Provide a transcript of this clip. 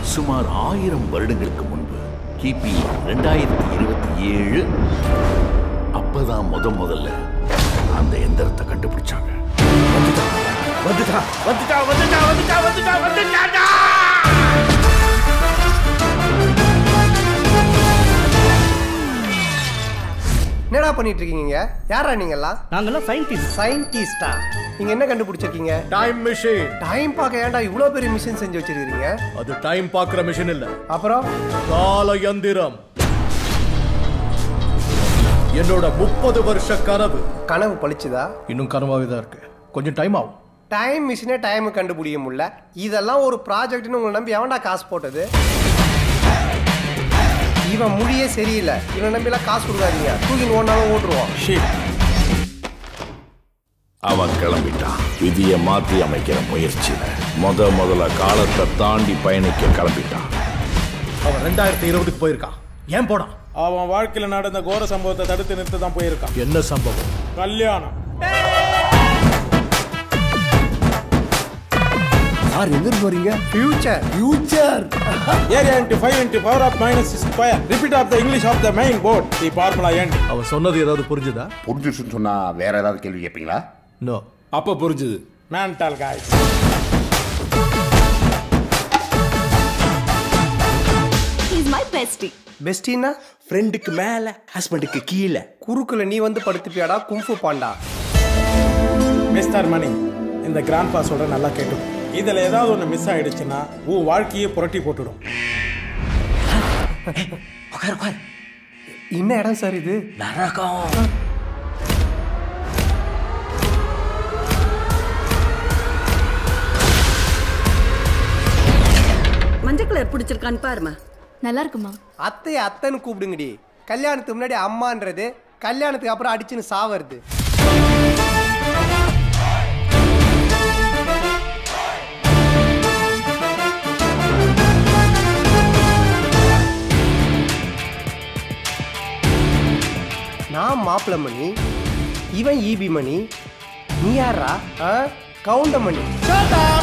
சுமார் ஆயிரம் வருடங்களுக்கு முன்பு கிபி ரெண்டாயிரத்தி இருபத்தி ஏழு அப்பதான் முத முதல்ல அந்த எந்திரத்தை கண்டுபிடிச்சாங்க வந்துட்டா வந்துட்டா வந்துட்டா வந்துட்டா வந்துட்டா வந்துட்டாடா என்னடா பண்ணிட்டு இருக்கீங்க யாரா நீங்கெல்லாம் நாங்கெல்லாம் சயின்டிஸ்ட் சயின்டிஸ்டா நீங்க என்ன கண்டுபிடிச்சிருக்கீங்க டைம் மிஷின் டைம் பார்க்க ஏன்டா இவ்வளோ பெரிய மிஷின் செஞ்சு வச்சிருக்கீங்க அது டைம் பார்க்குற மிஷின் இல்ல அப்புறம் கால யந்திரம் என்னோட முப்பது வருஷ கனவு கனவு பழிச்சுதா இன்னும் கனவாவே தான் இருக்கு கொஞ்சம் டைம் ஆகும் டைம் மிஷினே டைம் கண்டுபிடிக்க முடியல இதெல்லாம் ஒரு ப்ராஜெக்ட்னு உங்களை நம்பி எவன்டா காசு போட்டது இவன் மொழியே சரியில்லை இவனை நம்பிலாம் காசு கொடுக்காதீங்க தூக்கின்னு ஓடினாலும் ஓட்டுருவான் அவன் கிளம்பிட்டான் விதியை மாத்தி அமைக்கிற முயற்சியில முத முதல்ல காலத்தை தாண்டி பயணிக்க கிளம்பிட்டான் அவன் ரெண்டாயிரத்தி இருபதுக்கு போயிருக்கான் ஏன் போனான் அவன் வாழ்க்கையில நடந்த கோர சம்பவத்தை தடுத்து நிறுத்த தான் போயிருக்கான் என்ன சம்பவம் கல்யாணம் சார் எங்க போறீங்க future future area into five into power of minus square repeat of the English of the main board the formula and அவன் சொன்னது ஏதாவது புரிஞ்சுதா புரிஞ்சிச்சுன்னு சொன்னா வேற ஏதாவது கேள்வி கேட்பீங்களா நோ அப்ப புரிஞ்சுது மேன்டால் காய்ஸ் இஸ் மை பெஸ்டி பெஸ்டின்னா ஃப்ரெண்டுக்கு மேல ஹஸ்பண்டுக்கு கீழே குறுக்குல நீ வந்து படுத்துப்பியாடா கும்ஃபு பாண்டா மிஸ்டர் மணி இந்த கிராண்ட் பா சொல்ற நல்லா கேட்டும் இதுல ஏதாவது ஒன்று மிஸ் ஆயிடுச்சுன்னா உன் வாழ்க்கையே புரட்டி போட்டுடும் உட்கார் உட்கார் என்ன இடம் சார் இது நரகம் மஞ்சள் கலர் பிடிச்சிருக்கான்னு பாருமா நல்லா இருக்குமா அத்தையை அத்தைன்னு கூப்பிடுங்கடி கல்யாணத்துக்கு முன்னாடி அம்மான்றது கல்யாணத்துக்கு அப்புறம் அடிச்சுன்னு சாவறது நான் மாப்பிள்ள மணி இவன் ஈபி மணி நீ யாரா கவுண்ட மணி Shut up!